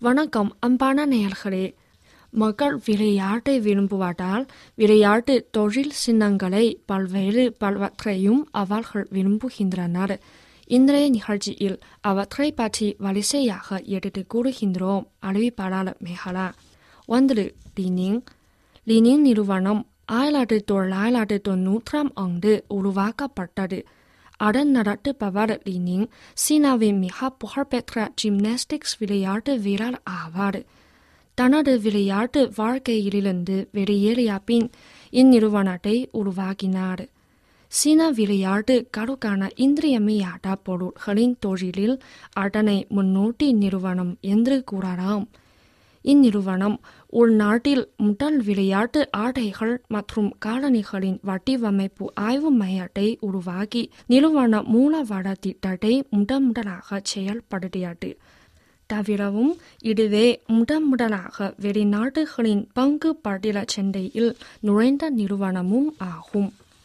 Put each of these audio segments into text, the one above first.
வணக்கம் அன்பான நேயர்களே மக்கள் விளையாட்டை விரும்புவதால் விளையாட்டு தொழில் சின்னங்களை பல்வேறு பலவற்றையும் அவர்கள் விரும்புகின்றனர் இன்றைய நிகழ்ச்சியில் அவற்றை பற்றி வரிசையாக எடுத்து கூறுகின்றோம் அறிவிப்பாளர் மேகலா ஒன்று லீனிங் லீனிங் நிறுவனம் ஆயிரத்தி தொள்ளாயிரத்தி தொன்னூற்றாம் ஆண்டு உருவாக்கப்பட்டது அதன் நடத்துபவர் லீனிங் சீனாவின் மிக புகழ்பெற்ற ஜிம்னாஸ்டிக்ஸ் விளையாட்டு வீரர் ஆவார் தனது விளையாட்டு வாழ்க்கையிலிருந்து வெளியேறிய பின் இந்நிறுவனத்தை உருவாக்கினார் சீன விளையாட்டு கருக்கான இன்றியமையாத பொருட்களின் தொழிலில் அதனை முன்னோட்டி நிறுவனம் என்று கூறலாம் இந்நிறுவனம் உள்நாட்டில் முதல் விளையாட்டு ஆடைகள் மற்றும் காலணிகளின் வடிவமைப்பு ஆய்வு மையத்தை உருவாக்கி நிறுவன மூலவள திட்டத்தை முதன் முதலாக செயல்படுத்தியது தவிரவும் இதுவே முதன் முதலாக வெளிநாடுகளின் பங்கு பட்டியல சந்தையில் நுழைந்த நிறுவனமும் ஆகும்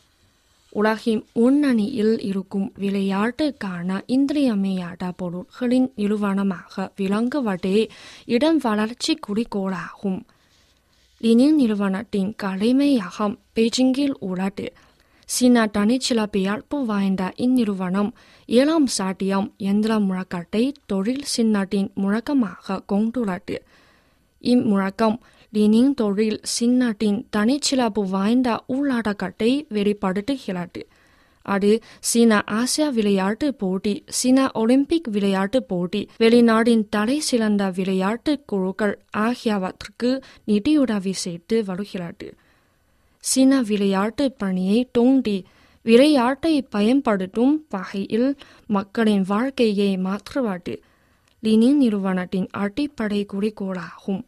உலகின் முன்னணியில் இருக்கும் விளையாட்டுக்கான இன்றியமையாத பொருட்களின் நிறுவனமாக விளங்குவதே இதன் வளர்ச்சி குறிக்கோளாகும் லினிங் நிறுவனத்தின் தலைமையகம் பெய்ஜிங்கில் உள்ளது சீனா தனிச்சிறப்பியல்பு வாய்ந்த இந்நிறுவனம் ஏழாம் சாட்டியம் எந்திர முழக்கத்தை தொழில் சின்னத்தின் முழக்கமாக கொண்டுள்ளது இம்முழக்கம் லினிங் தொழில் சின்னத்தின் தனிச்சிறப்பு வாய்ந்த உள்ளடக்கத்தை வெளிப்படுத்துகிறது அது சீனா ஆசியா விளையாட்டு போட்டி சீனா ஒலிம்பிக் விளையாட்டு போட்டி வெளிநாட்டின் தலை சிறந்த விளையாட்டு குழுக்கள் ஆகியவற்றுக்கு நிதியுதவி செய்து வருகிறது சீன விளையாட்டு பணியை தூண்டி விளையாட்டை பயன்படுத்தும் வகையில் மக்களின் வாழ்க்கையை மாற்றுவது லினிங் நிறுவனத்தின் அடிப்படை குறிக்கோளாகும்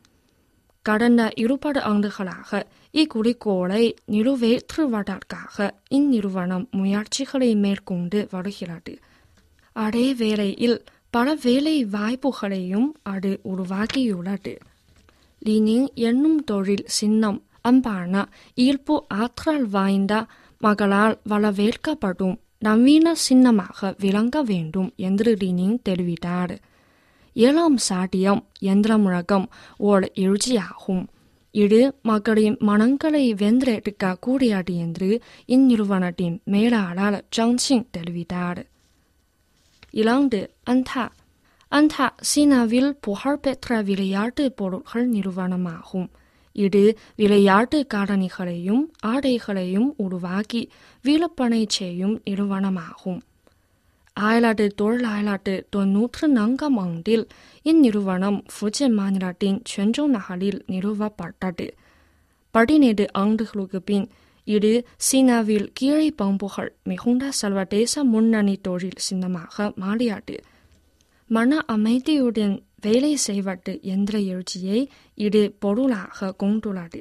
கடந்த இருபது ஆண்டுகளாக இக்குறிக்கோளை நிறைவேற்றுவதற்காக இந்நிறுவனம் முயற்சிகளை மேற்கொண்டு வருகிறது அதே வேளையில் பல வேலை வாய்ப்புகளையும் அது உருவாக்கியுள்ளது லினிங் என்னும் தொழில் சின்னம் அன்பான ஈர்ப்பு ஆற்றல் வாய்ந்த மகளால் வரவேற்கப்படும் நவீன சின்னமாக விளங்க வேண்டும் என்று லினிங் தெரிவித்தார் ஏழாம் சாட்டியம் எந்திர முழக்கம் ஓர் எழுச்சியாகும் இது மக்களின் மனங்களை வென்றெடுக்க கூடியது என்று இந்நிறுவனத்தின் மேலாளர் ஜாங்சிங் தெரிவித்தார் இலாண்டு அந்தா அந்தா சீனாவில் புகழ்பெற்ற விளையாட்டு பொருட்கள் நிறுவனமாகும் இது விளையாட்டு காலணிகளையும் ஆடைகளையும் உருவாக்கி விற்பனை செய்யும் நிறுவனமாகும் ஆயிரத்தி தொள்ளாயிரத்து தொன்னூற்று நான்காம் ஆண்டில் இந்நிறுவனம் ஃபுஜன் மாநிலத்தின் சென்ஜோ நகரில் நிறுவப்பட்டது பதினேழு ஆண்டுகளுக்கு பின் இது சீனாவில் கீழே பம்புகள் மிகுந்த சர்வதேச முன்னணி தொழில் சின்னமாக மாறியது மன அமைதியுடன் வேலை செய்வது என்ற எழுச்சியை இது பொருளாக கொண்டுள்ளது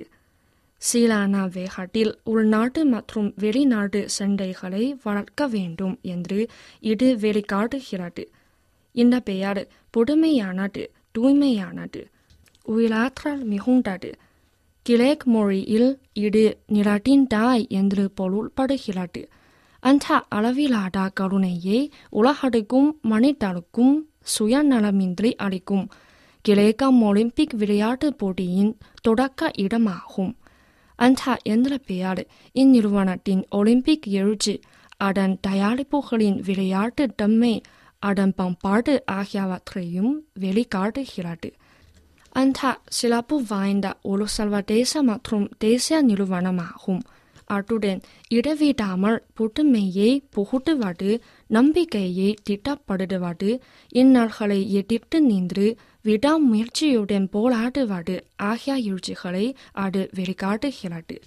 சீலான வேகத்தில் உள்நாட்டு மற்றும் வெளிநாட்டு சண்டைகளை வளர்க்க வேண்டும் என்று இது வெளிக்காட்டுகிறது இந்த பெயர் புதுமையானது தூய்மையானது உயிராற்றல் மிகுந்தது கிழக் மொழியில் இது நிலத்தின் தாய் என்று பொருள்படுகிறது அந்த அளவிலாத கருணையை உலகத்துக்கும் மனிதருக்கும் சுயநலமின்றி அளிக்கும் கிழக்கம் ஒலிம்பிக் விளையாட்டுப் போட்டியின் தொடக்க இடமாகும் அந்த என்ற பெயர் இந்நிறுவனத்தின் ஒலிம்பிக் எழுச்சி அதன் தயாரிப்புகளின் விளையாட்டு தன்மை அதன் பண்பாடு ஆகியவற்றையும் வெளிக்காட்டுகிறது அந்த சிறப்பு வாய்ந்த ஒரு சர்வதேச மற்றும் தேசிய நிறுவனமாகும் அத்துடன் இடவிடாமல் புதுமையை புகுட்டுவது நம்பிக்கையை திட்டப்படுத்துவது இன்னல்களை எதிர்த்து நின்று விடாமுயற்சியுடன் போராடுவது ஆகிய எழுச்சிகளை அது வெளிக்காட்டுகிறது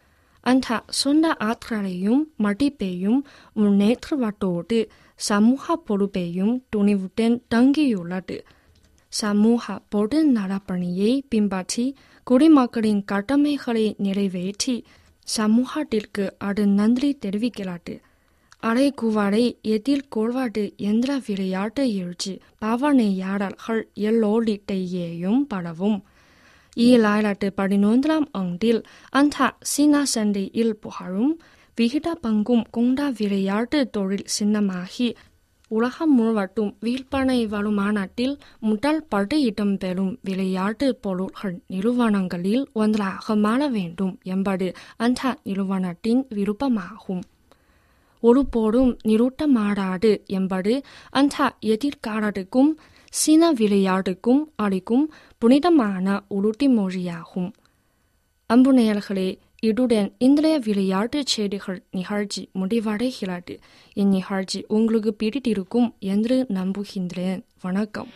அந்த சொந்த ஆற்றலையும் மதிப்பையும் முன்னேற்றுவதோடு சமூக பொறுப்பையும் துணிவுடன் தங்கியுள்ளது சமூக பொது நலப்பணியை பின்பற்றி குடிமக்களின் கடமைகளை நிறைவேற்றி சமூகத்திற்கு அது நன்றி தெரிவிக்கிறது அரைக்குவரை எதிர்கொள்வது என்ற விளையாட்டு எழுச்சி பவனையாளர்கள் எல்லோரிடையேயும் பரவும் ஈராயிரத்து பதினொன்றாம் ஆண்டில் அந்த சீனா சந்தையில் புகழும் விகித பங்கும் கொண்ட விளையாட்டு தொழில் சின்னமாகி உலகம் முழுவதும் விற்பனை வரும் மாநாட்டில் முதல் படு இடம்பெறும் விளையாட்டு பொருட்கள் நிறுவனங்களில் ஒன்றாக மாற வேண்டும் என்பது அந்த நிறுவனத்தின் விருப்பமாகும் ஒருபோதும் நிறுத்த மாறாது என்பது அந்த எதிர்காலத்துக்கும் சீன விளையாட்டுக்கும் அளிக்கும் புனிதமான உறுதிமொழியாகும் அன்பு நேயர்களே இத்துடன் இன்றைய விளையாட்டுச் செய்திகள் நிகழ்ச்சி முடிவடைகிறது இந்நிகழ்ச்சி உங்களுக்கு பிடித்திருக்கும் என்று நம்புகின்றேன் வணக்கம்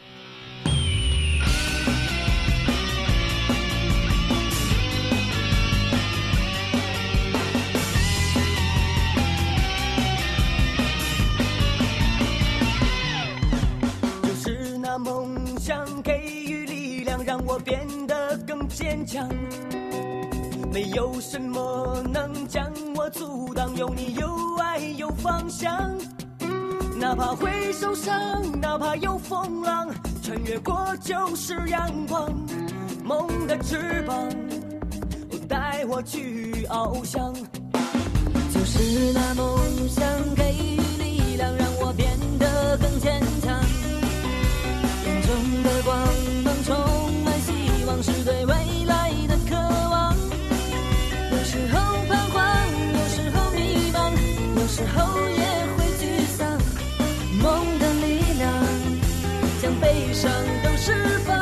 就是那梦想给予力量，让我变得更坚强。没有什么能将我阻挡，有你有爱有方向。哪怕会受伤，哪怕有风浪，穿越过就是阳光。梦的翅膀带我去翱翔，就是那梦想给予力量，让我变得更坚强。眼中的光芒充满希望，是对未来的渴望。有时候彷徨，有时候迷茫，有时候也会沮丧。梦的力量将悲伤都释放。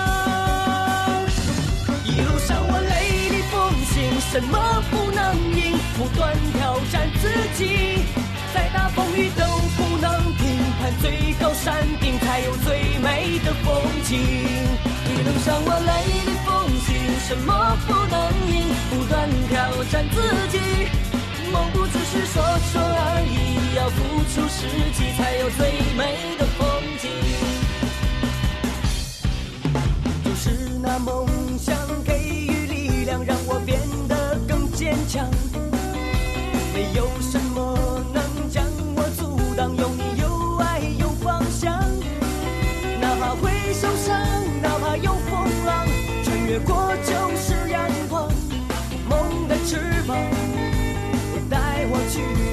一路上我泪里风行，什么不能赢？不断挑战自己，再大风雨都不能平攀最高山顶，才有最美的风景。一路上我泪里风行，什么不能赢？不断挑战自己，梦不只是说说而已，要付出实际，才有最美的风景。就是那梦想给予力量，让我变得更坚强。没有什么能将我阻挡，有你有爱有方向。哪怕会受伤，哪怕有风浪，穿越过就是阳光。梦的翅膀带我去